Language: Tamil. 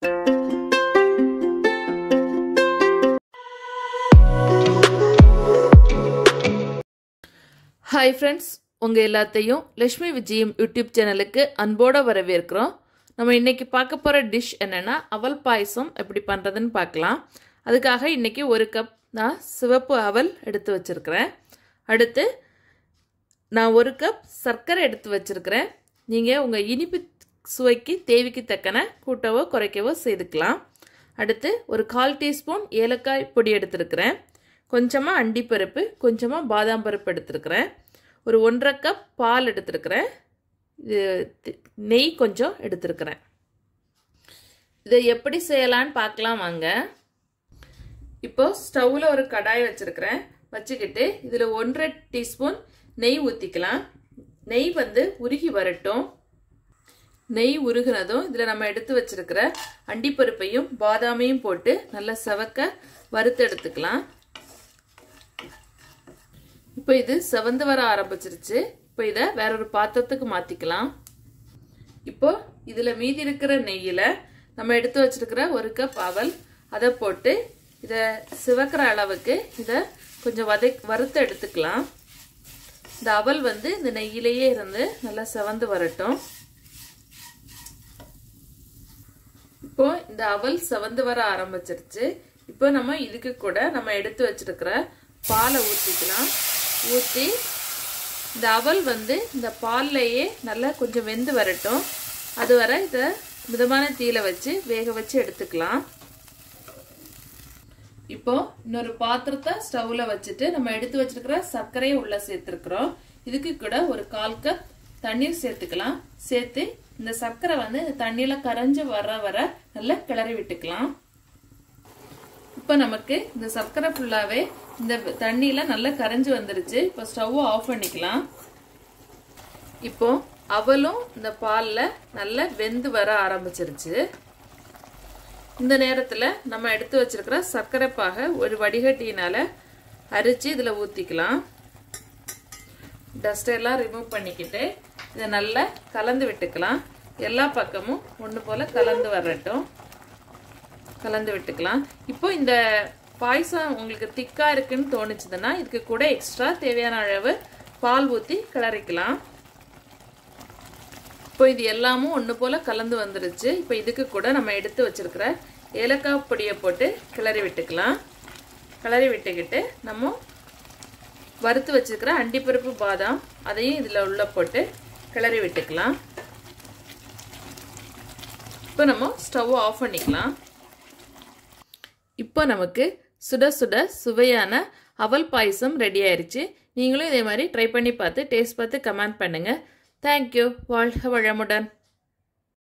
ஹாய் ஃப்ரெண்ட்ஸ் உங்கள் எல்லாத்தையும் லக்ஷ்மி விஜயம் யூடியூப் சேனலுக்கு அன்போடு வரவேற்கிறோம் நம்ம இன்னைக்கு பார்க்க போகிற டிஷ் என்னென்னா அவல் பாயசம் எப்படி பண்ணுறதுன்னு பார்க்கலாம் அதுக்காக இன்னைக்கு ஒரு கப் நான் சிவப்பு அவல் எடுத்து வச்சுருக்கிறேன் அடுத்து நான் ஒரு கப் சர்க்கரை எடுத்து வச்சுருக்கிறேன் நீங்கள் உங்கள் இனிப்பு சுவைக்கு தேவைக்கு தக்கன கூட்டவோ குறைக்கவோ செய்துக்கலாம் அடுத்து ஒரு கால் டீஸ்பூன் ஏலக்காய் பொடி எடுத்துருக்கிறேன் கொஞ்சமாக அண்டிப்பருப்பு கொஞ்சமாக பாதாம் பருப்பு எடுத்துருக்கிறேன் ஒரு ஒன்றரை கப் பால் எடுத்துருக்கிறேன் இது நெய் கொஞ்சம் எடுத்துருக்கிறேன் இதை எப்படி செய்யலான்னு பார்க்கலாம் வாங்க இப்போ ஸ்டவ்வில் ஒரு கடாய் வச்சுருக்கிறேன் வச்சுக்கிட்டு இதில் ஒன்றரை டீஸ்பூன் நெய் ஊற்றிக்கலாம் நெய் வந்து உருகி வரட்டும் நெய் உருகினதும் இதில் நம்ம எடுத்து வச்சிருக்கிற அண்டிப்பருப்பையும் பாதாமையும் போட்டு நல்லா செவக்க வறுத்து எடுத்துக்கலாம் இப்போ இது செவந்து வர ஆரம்பிச்சிருச்சு இப்போ இதை வேற ஒரு பாத்திரத்துக்கு மாற்றிக்கலாம் இப்போ இதில் மீதி இருக்கிற நெய்யில் நம்ம எடுத்து வச்சிருக்கிற ஒரு கப் அவல் அதை போட்டு இதை சிவக்கிற அளவுக்கு இதை கொஞ்சம் வதை வறுத்து எடுத்துக்கலாம் இந்த அவல் வந்து இந்த நெய்யிலேயே இருந்து நல்லா செவந்து வரட்டும் இப்போ இந்த அவல் செவந்து வர ஆரம்பிச்சிருச்சு இப்போ நம்ம இதுக்கு கூட நம்ம எடுத்து வச்சிருக்கிற பாலை ஊற்றிக்கலாம் ஊற்றி இந்த அவல் வந்து இந்த பால்லையே நல்லா கொஞ்சம் வெந்து வரட்டும் அது வர இதை மிதமான தீயில வச்சு வேக வச்சு எடுத்துக்கலாம் இப்போ இன்னொரு பாத்திரத்தை ஸ்டவ்ல வச்சுட்டு நம்ம எடுத்து வச்சிருக்கிற சர்க்கரையை உள்ள சேர்த்துருக்குறோம் இதுக்கு கூட ஒரு கால் கப் தண்ணீர் சேர்த்துக்கலாம் சேர்த்து இந்த சர்க்கரை வந்து இந்த தண்ணியில கரைஞ்சு வர வர நல்லா கிளறி விட்டுக்கலாம் இப்போ நமக்கு இந்த சர்க்கரை ஃபுல்லாவே இந்த தண்ணியில நல்லா கரைஞ்சு வந்துருச்சு இப்போ ஸ்டவ் ஆஃப் பண்ணிக்கலாம் இப்போ அவலும் இந்த பாலில் நல்லா வெந்து வர ஆரம்பிச்சிருச்சு இந்த நேரத்தில் நம்ம எடுத்து வச்சிருக்கிற சர்க்கரை பாகை ஒரு வடிகட்டினால அரிச்சு இதில் ஊற்றிக்கலாம் டஸ்டெல்லாம் ரிமூவ் பண்ணிக்கிட்டு இதை நல்லா கலந்து விட்டுக்கலாம் எல்லா பக்கமும் ஒன்று போல் கலந்து வரட்டும் கலந்து விட்டுக்கலாம் இப்போ இந்த பாயசம் உங்களுக்கு திக்காக இருக்குன்னு தோணுச்சுதுன்னா இதுக்கு கூட எக்ஸ்ட்ரா தேவையான அளவு பால் ஊற்றி கிளறிக்கலாம் இப்போ இது எல்லாமும் ஒன்று போல் கலந்து வந்துருச்சு இப்போ இதுக்கு கூட நம்ம எடுத்து வச்சிருக்கிற ஏலக்காய் பொடியை போட்டு கிளறி விட்டுக்கலாம் கிளறி விட்டுக்கிட்டு நம்ம வறுத்து வச்சிருக்கிற அண்டிப்பருப்பு பாதாம் அதையும் இதில் உள்ள போட்டு கிளறி விட்டுக்கலாம் இப்போ நம்ம ஸ்டவ் ஆஃப் பண்ணிக்கலாம் இப்போ நமக்கு சுட சுட சுவையான அவல் பாயசம் ரெடி ஆயிடுச்சு நீங்களும் இதே மாதிரி ட்ரை பண்ணி பார்த்து டேஸ்ட் பார்த்து கமெண்ட் பண்ணுங்கள் தேங்க்யூ வாழ்க வளமுடன்